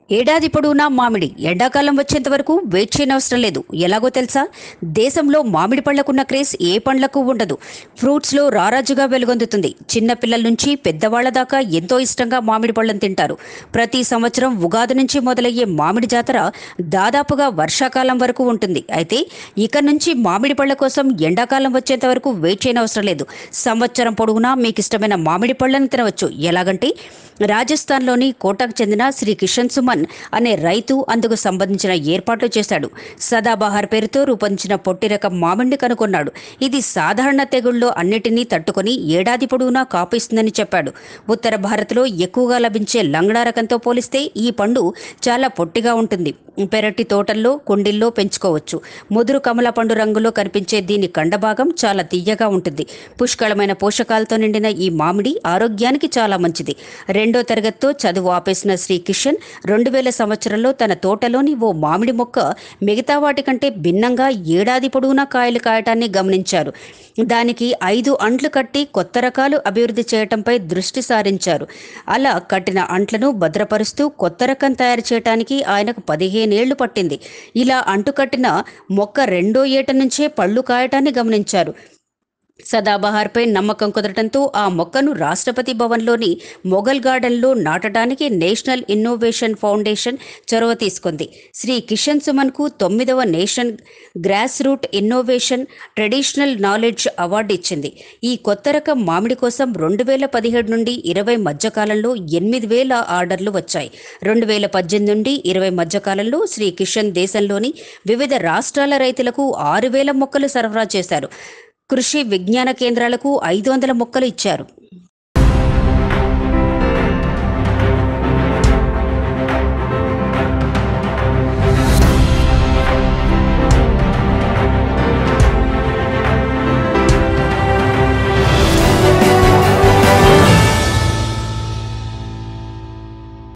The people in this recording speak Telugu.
ఏడాది పొడవునా మామిడి ఎండాకాలం వచ్చేంత వరకు వెయిట్ చేయనవసరం లేదు ఎలాగో తెలుసా దేశంలో మామిడి పళ్లకున్న క్రేజ్ ఏ పండ్లకు ఉండదు ఫ్రూట్స్లో రారాజుగా వెలుగొందుతుంది చిన్న పిల్లల నుంచి పెద్దవాళ్ల దాకా ఎంతో ఇష్టంగా మామిడి పళ్ళను తింటారు ప్రతి సంవత్సరం ఉగాది నుంచి మొదలయ్యే మామిడి జాతర దాదాపుగా వర్షాకాలం వరకు ఉంటుంది అయితే ఇక నుంచి మామిడి పళ్ళ కోసం ఎండాకాలం వచ్చేంత వరకు వెయిట్ చేయనవసరం లేదు సంవత్సరం పొడవునా మీకు ఇష్టమైన మామిడి పళ్ళను తినవచ్చు ఎలాగంటే రాజస్థాన్లోని కోటాకు చెందిన శ్రీ కిషన్ సుమన్ అనే రైతు అందుకు సంబంధించిన ఏర్పాట్లు చేశాడు సదాబహార్ పేరుతో రూపొందించిన పొట్టి రకం మామిడిని కనుగొన్నాడు ఇది సాధారణ తెగుళ్ళలో అన్నిటినీ తట్టుకొని ఏడాది పొడవునా కాపిస్తుందని చెప్పాడు ఉత్తర భారత్లో ఎక్కువగా లభించే లంగడా రకంతో పోలిస్తే ఈ పండు చాలా పొట్టిగా ఉంటుంది పెరటి తోటల్లో కుండీల్లో పెంచుకోవచ్చు ముదురు కమల పండు రంగులో కనిపించే దీని కండభాగం చాలా తీయగా ఉంటుంది పుష్కళమైన పోషకాలతో నిండిన ఈ మామిడి ఆరోగ్యానికి చాలా మంచిది రెండో తరగతితో చదువు ఆపేసిన శ్రీ కిషన్ రెండు వేల సంవత్సరంలో తన తోటలోని ఓ మామిడి మొక్క మిగతా వాటి కంటే భిన్నంగా ఏడాది పొడవునా కాయలు కాయటాన్ని గమనించారు దానికి ఐదు అంట్లు కట్టి కొత్త రకాలు అభివృద్ధి చేయటంపై దృష్టి సారించారు అలా కట్టిన అంట్లను భద్రపరుస్తూ కొత్త రకం తయారు చేయటానికి ఆయనకు పదిహేనేళ్లు పట్టింది ఇలా అంటుకట్టిన మొక్క రెండో ఏట నుంచే పళ్ళు కాయటాన్ని గమనించారు సదాబహార్పై నమ్మకం కుదరటంతో ఆ మొక్కను రాష్ట్రపతి భవన్లోని మొఘల్ గార్డెన్లో నాటడానికి నేషనల్ ఇన్నోవేషన్ ఫౌండేషన్ చొరవ తీసుకుంది శ్రీ కిషన్ సుమన్కు తొమ్మిదవ nation grass root innovation traditional knowledge award ఇచ్చింది ఈ కొత్త రకం మామిడి కోసం రెండు వేల పదిహేడు నుండి ఇరవై మధ్యకాలంలో ఎనిమిది వేల ఆర్డర్లు వచ్చాయి రెండు వేల పద్దెనిమిది నుండి ఇరవై మధ్యకాలంలో శ్రీ కిషన్ దేశంలోని వివిధ రాష్ట్రాల రైతులకు ఆరు వేల మొక్కలు సరఫరా చేశారు కృషి విజ్ఞాన కేంద్రాలకు ఐదు వందల మొక్కలు ఇచ్చారు